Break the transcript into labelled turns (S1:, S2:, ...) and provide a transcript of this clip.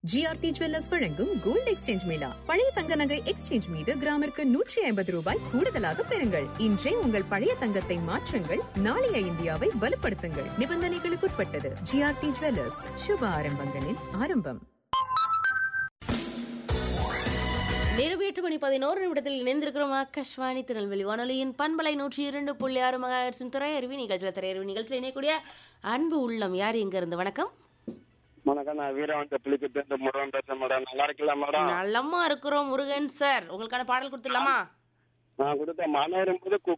S1: GRT jewellers வழங்கும் gold exchange mela பழைய தங்க நகை எக்ஸ்சேஞ்ச் மீது கிராமிற்கு நூற்றி ஐம்பது ரூபாய் கூடுதலாக பெறுங்கள் இன்றே உங்கள் பழைய தங்கத்தை மாற்றுங்கள் நாளைய இந்தியாவை வலுப்படுத்துங்கள் நிபந்தனைகளுக்குட்பட்டது ஜிஆர்டி ஜுவல்லர்ஸ் சுப ஆரம்பங்களின் ஆரம்பம்
S2: நேரம் எட்டு மணி பதினோரு நிமிடத்தில் இணைந்திருக்கிறோம் ஆகாஷ்வாணி திருநெல்வேலி வானொலியின் பண்பலை நூற்றி இரண்டு புள்ளி ஆறு மகாட்சின் திரையறிவி நிகழ்ச்சியில் திரையறிவி நிகழ்ச்சியில் இணையக்கூடிய அன்பு உள்ளம் யார் இங்க இருந்து வணக்கம்
S3: வணக்கம் நான் வீரவந்த புலிக்கிட்டு இருந்து முருகன் பேசுறேன் மேடம் நல்லா இருக்கல மேடம்
S2: நல்லம்மா இருக்கிறோம் முருகன் சார் உங்களுக்கான பாடல் கொடுத்துடலாமா
S3: நான் கொடுத்த மனம் இருக்கும்போது